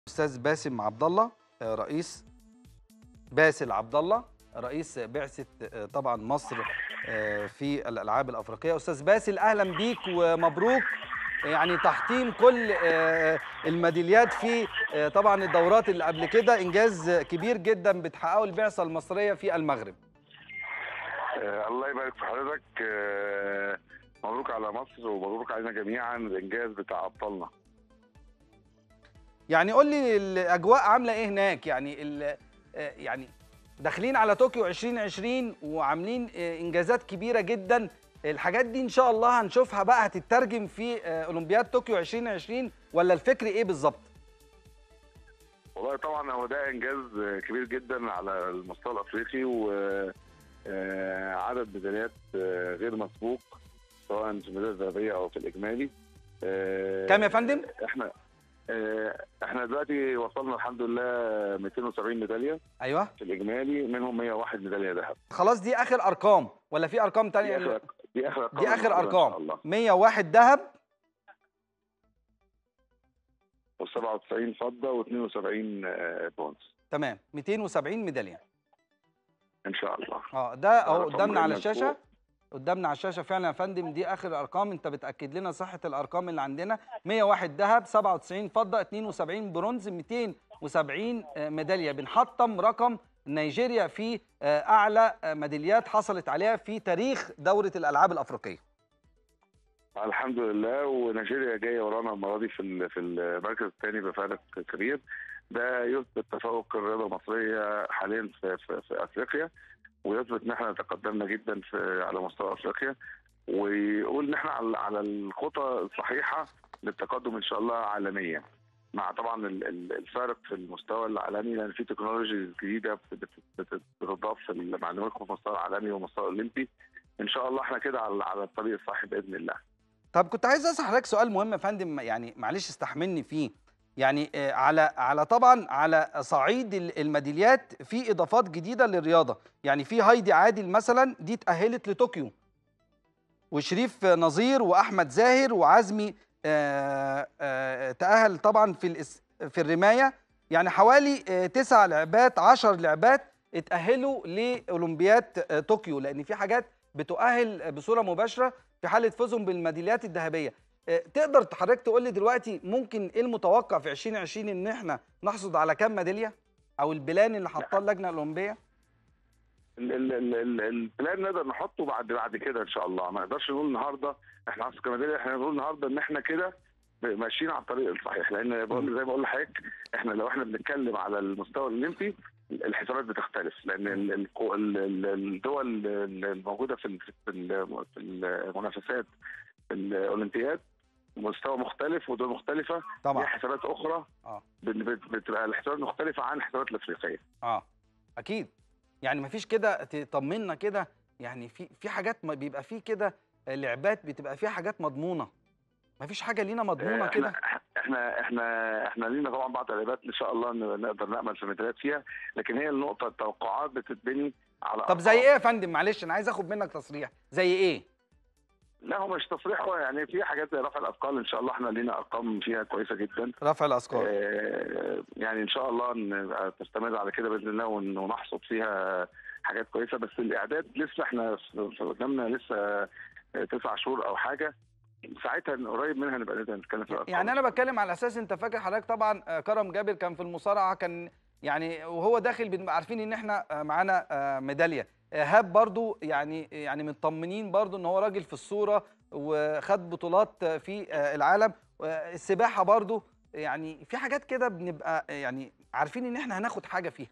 استاذ باسم عبد الله آه، رئيس باسل عبد الله رئيس بعثه آه، طبعا مصر آه، في الالعاب الافريقيه استاذ باسل اهلا بيك ومبروك يعني تحطيم كل آه، الميداليات في آه، طبعا الدورات اللي قبل كده انجاز كبير جدا بتحققه البعثه المصريه في المغرب آه، الله يبارك في حضرتك آه، مبروك على مصر ومبروك علينا جميعا الانجاز بتاع ابطالنا يعني قول لي الاجواء عامله ايه هناك يعني ال- آه، يعني داخلين على طوكيو 2020 وعاملين آه، انجازات كبيره جدا الحاجات دي ان شاء الله هنشوفها بقى هتترجم في آه، اولمبياد طوكيو 2020 ولا الفكر ايه بالظبط والله طبعا هو ده انجاز آه، كبير جدا على المستوى الافريقي وعدد ميداليات آه، غير مسبوق سواء في الميداليه الذهبيه او في الاجمالي آه، كام يا فندم؟ احنا آه، احنا دلوقتي وصلنا الحمد لله 270 ميداليه ايوه في الاجمالي منهم 101 ميداليه ذهب خلاص دي اخر ارقام ولا في ارقام دي تانية اخر دي اخر ارقام دي اخر الموجودة ان شاء ارقام الله 101 ذهب و97 فضه و72 برونز تمام 270 ميداليه ان شاء الله اه ده اهو رقم قدامنا على غير الشاشه مسبوق. قدامنا على الشاشه فعلا يا فندم دي اخر ارقام انت بتاكد لنا صحه الارقام اللي عندنا 101 ذهب 97 فضه 72 برونز 270 آه، ميداليه بنحطم رقم نيجيريا في آه، اعلى آه، ميداليات حصلت عليها في تاريخ دوره الالعاب الافريقيه الحمد لله ونيجيريا جايه ورانا المره دي في ال- في المركز الثاني بفارق كبير ده يثبت تفوق الرياضه المصريه حاليا في, في, في افريقيا ويثبت ان احنا تقدمنا جدا في على مستوى افريقيا ويقول ان احنا على على الخطى الصحيحه للتقدم ان شاء الله عالميا مع طبعا ال- ال- الفارق في المستوى العالمي لان في تكنولوجي جديده بت- بت- بت- بتضاف في المعلومات في المستوى العالمي والمستوى الاولمبي ان شاء الله احنا كده على على الطريق الصح باذن الله طب كنت عايز اسال حضرتك سؤال مهم يا فندم يعني معلش استحملني فيه يعني آه، على على طبعا على صعيد ال- الميداليات في اضافات جديده للرياضه يعني في هايدي عادل مثلا دي اتاهلت لطوكيو وشريف نظير واحمد زاهر وعزمي آه، آه، تاهل طبعا في الاس- في الرمايه يعني حوالي آه، تسع لعبات عشر لعبات اتاهلوا لاولمبياد آه، طوكيو لان في حاجات بتؤهل بصوره مباشره في حاله فوزهم بالميداليات الذهبيه آه، تقدر حضرتك تقول لي دلوقتي ممكن ايه المتوقع في 2020 ان احنا نحصد على كام ميداليه او البلان اللي حطاه اللجنه الاولمبيه ال- ال- ال- ال- البلان نقدر نحطه بعد بعد كده ان شاء الله ما نقدرش نقول النهارده احنا عصر كمدينه احنا نقول النهارده ان احنا كده ماشيين على الطريق الصحيح لان بقول زي ما بقول لحضرتك احنا لو احنا بنتكلم على المستوى الاولمبي الحسابات بتختلف لان ال- ال- ال- ال- الدول الموجوده في ال- في ال- في المنافسات في الاولمبياد مستوى مختلف ودول مختلفه ليها طبعا حسابات اخرى اه بت- بت- بتبقى الحسابات مختلفه عن الحسابات الافريقيه اه اكيد يعني مفيش كده تطمنا كده يعني في في حاجات ما بيبقى في كده لعبات بتبقى فيها حاجات مضمونه مفيش حاجه لينا مضمونه احنا كده احنا احنا احنا لينا طبعا بعض العيبات ان شاء الله ن- نقدر نامل في ميداليات فيها لكن هي النقطه التوقعات بتتبني على طب زي أرقام. ايه يا فندم معلش انا عايز اخد منك تصريح زي ايه لا هو مش تصريح هو يعني في حاجات زي رفع الاثقال ان شاء الله احنا لينا ارقام فيها كويسه جدا رفع الاثقال اه يعني ان شاء الله نبقى تستمر على كده باذن الله ون- ونحصد فيها حاجات كويسه بس الاعداد لسه احنا في- في قدامنا لسه تسع شهور او حاجه ساعتها قريب منها نبقى نقدر نتكلم في الارقام يعني انا بتكلم على اساس انت فاكر حضرتك طبعا آه، كرم جابر كان في المصارعه كان يعني وهو داخل بنبقى عارفين ان احنا آه، معانا آه، ميداليه ايهاب برضو يعني يعني مطمنين برضو ان هو راجل في الصوره وخد بطولات آه، في آه، العالم آه، السباحه برضو يعني في حاجات كده بنبقى آه، يعني عارفين ان احنا هناخد حاجه فيها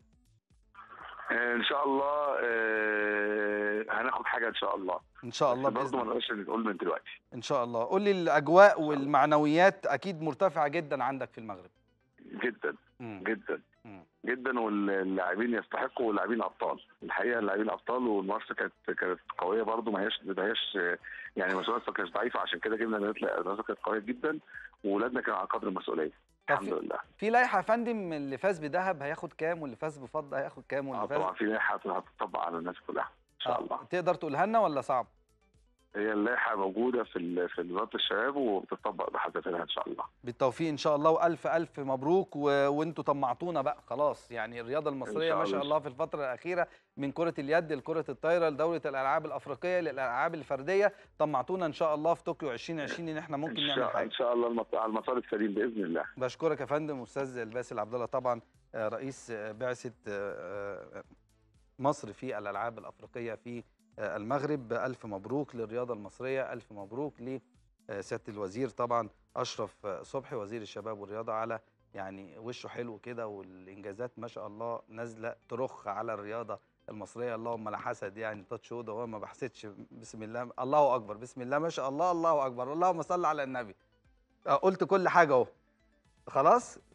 آه، ان شاء الله آه، هناخد حاجه ان شاء الله ان شاء الله بس برضه باذن ما الله نقدرش نقول من دلوقتي ان شاء الله قول لي الاجواء والمعنويات اكيد مرتفعه جدا عندك في المغرب جدا مم. جدا مم. جدا واللاعبين يستحقوا واللاعبين ابطال الحقيقه اللاعبين ابطال والمنافسه كانت كانت قويه برضه ما هياش ما هياش آه، يعني المسؤوليه ما كانتش ضعيفه عشان كده جبنا بنات لا المنافسه كانت قويه جدا واولادنا كانوا على قدر المسؤوليه طب الحمد في- لله في لائحه يا فندم اللي فاز بذهب هياخد كام واللي فاز بفضه هياخد كام اه واللي فاز طبعا في لائحه هتطبق على الناس كلها ان شاء آه، الله تقدر تقولها لنا ولا صعب هي اللائحه موجوده في ال- في وزاره الشباب وبتطبق بحذافيرها ان شاء الله بالتوفيق ان شاء الله والف الف مبروك و... وانتوا طمعتونا بقى خلاص يعني الرياضه المصريه شاء ما شاء الله. الله في الفتره الاخيره من كره اليد لكره الطايره لدوله الالعاب الافريقيه للالعاب الفرديه طمعتونا ان شاء الله في طوكيو 2020 ان احنا ممكن ان نعمل شاء, حاجه إن شاء الله المط- على المسار السليم باذن الله بشكرك يا فندم استاذ الباسل عبد الله طبعا آه، رئيس آه، بعثه آه، آه، مصر في الالعاب الافريقيه في آه، المغرب الف مبروك للرياضه المصريه الف مبروك لسياده الوزير طبعا اشرف آه، صبحي وزير الشباب والرياضه على يعني وشه حلو كده والانجازات ما شاء الله نازله ترخ على الرياضه المصريه اللهم لا حسد يعني تاتش اوضه وهو ما بحسدش بسم الله الله اكبر بسم الله ما شاء الله الله اكبر اللهم صل على النبي آه، قلت كل حاجه اهو خلاص